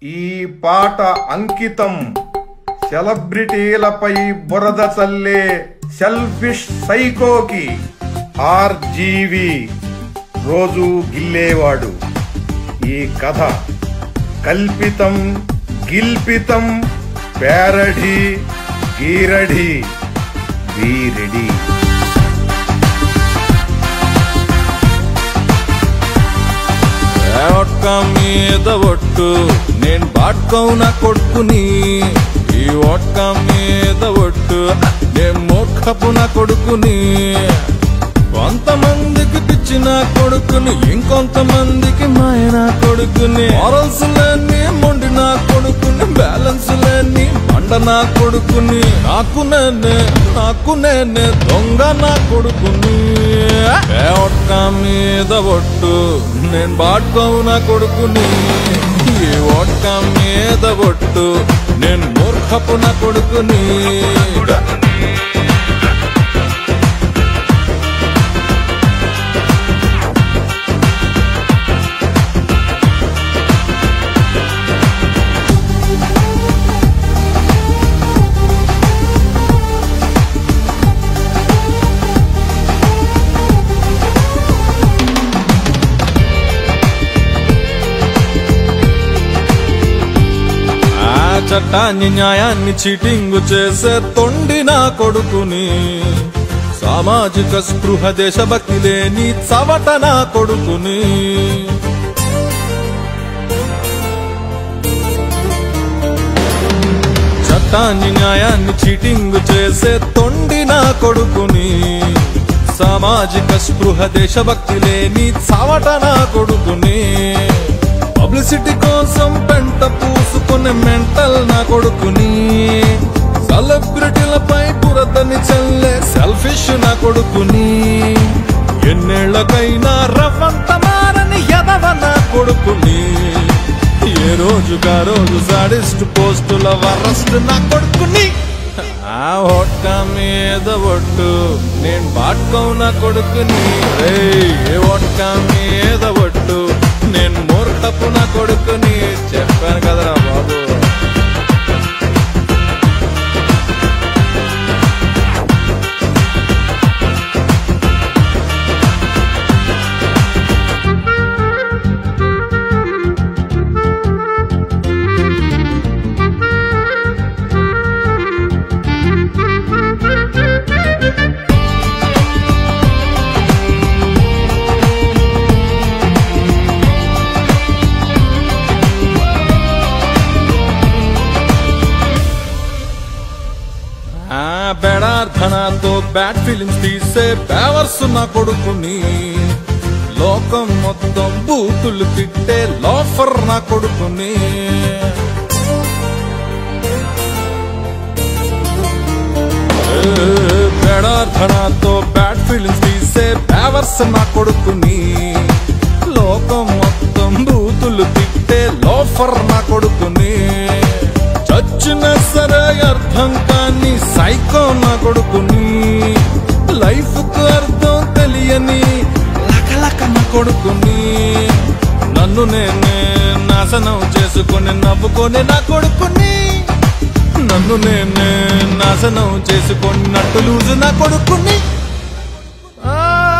ఈ పాట అంకితం సెలబ్రిటీలపై బురద చల్లే సెల్ఫిష్ సైకోకి ఆర్జీవి రోజు గిల్లేవాడు ఈ కథ కల్పితం గిల్పితం పేరడి గీరడి వీరెడి ఒక్క మీద ఒట్టు నేను బాట్కౌన కొడుకుని ఈ ఒక్క మీద ఒట్టు నేను మోఖపు నా కొడుకుని కొంతమందికి పిచ్చిన కొడుకుని ఇంకొంతమందికి మాయన కొడుకుని మారల్స్ లేని మొండి నా కొడుకుని బ్యాలెన్స్ లేని మండ నా కొడుకుని నాకు నేనే నాకు నేనే దొంగ నా కొడుకుని ఏ ఒక్క మీద ఒట్టు నేను బాట్కోవు నా కొడుకుని ఈ ఒక్క మీద ఒట్టు నేను మూర్ఖపు నా కొడుకుని ఆ చట్టాన్ని న్యాయాన్ని చీటింగ్ చేసే తొండి నా కొడుకుని సామాజిక స్పృహ దేశభక్తి లేని చవట నా కొడుకుని చట్టాన్ని న్యాయాన్ని చీటింగ్ చేసే తొండి నా కొడుకుని సామాజిక స్పృహ దేశభక్తి లేని చావట నా కొడుకుని పబ్లిసిటీ కోసం పెంట పూసుకునే మెంటల్ నా కొడుకుని సెలబ్రిటీలపై బురదని చల్లే సెల్ఫిష్ నా కొడుకుని ఎన్నేళ్లకైనా రఫంత మారని ఎదవ నా కొడుకుని ఏ రోజుగా రోజు సాడిస్ట్ పోస్టుల వరస్ట్ నా కొడుకుని ఆ ఒక్క మీద ఒట్టు నేను బాట్కో నా కొడుకుని రేయ్, ఏ ఒక్క మీద ఒట్టు నేను మూర్ఖపు నా కొడుకుని చెప్పాను కదరా బాబు ఆ బెడార్థనతో బ్యాడ్ ఫీలింగ్స్ తీసే పేవర్స్ నా కొడుకుని లోకం మొత్తం బూతులు తిట్టే లోఫర్ నా కొడుకుని బెడార్థనతో బ్యాడ్ ఫీలింగ్స్ తీసే పేవర్స్ నా కొడుకుని లోకం మొత్తం బూతులు తిట్టే లోఫర్ నా కొడుకుని చచ్చిన సరే అర్థం కాని సైకో నా కొడుకుని లైఫ్ కు అర్థం తెలియని లకలక నా కొడుకుని నన్ను నేనే నాశనం చేసుకొని నవ్వుకొని నా కొడుకుని నన్ను నేనే నాశనం చేసుకొని నట్టు లూజు నా కొడుకుని ఆ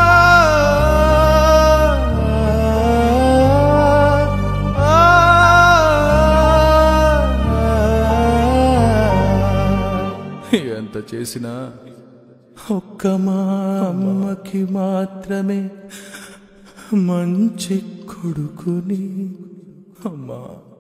ఎంత చేసినా ఒక్క మా అమ్మకి మాత్రమే మంచి కొడుకుని అమ్మా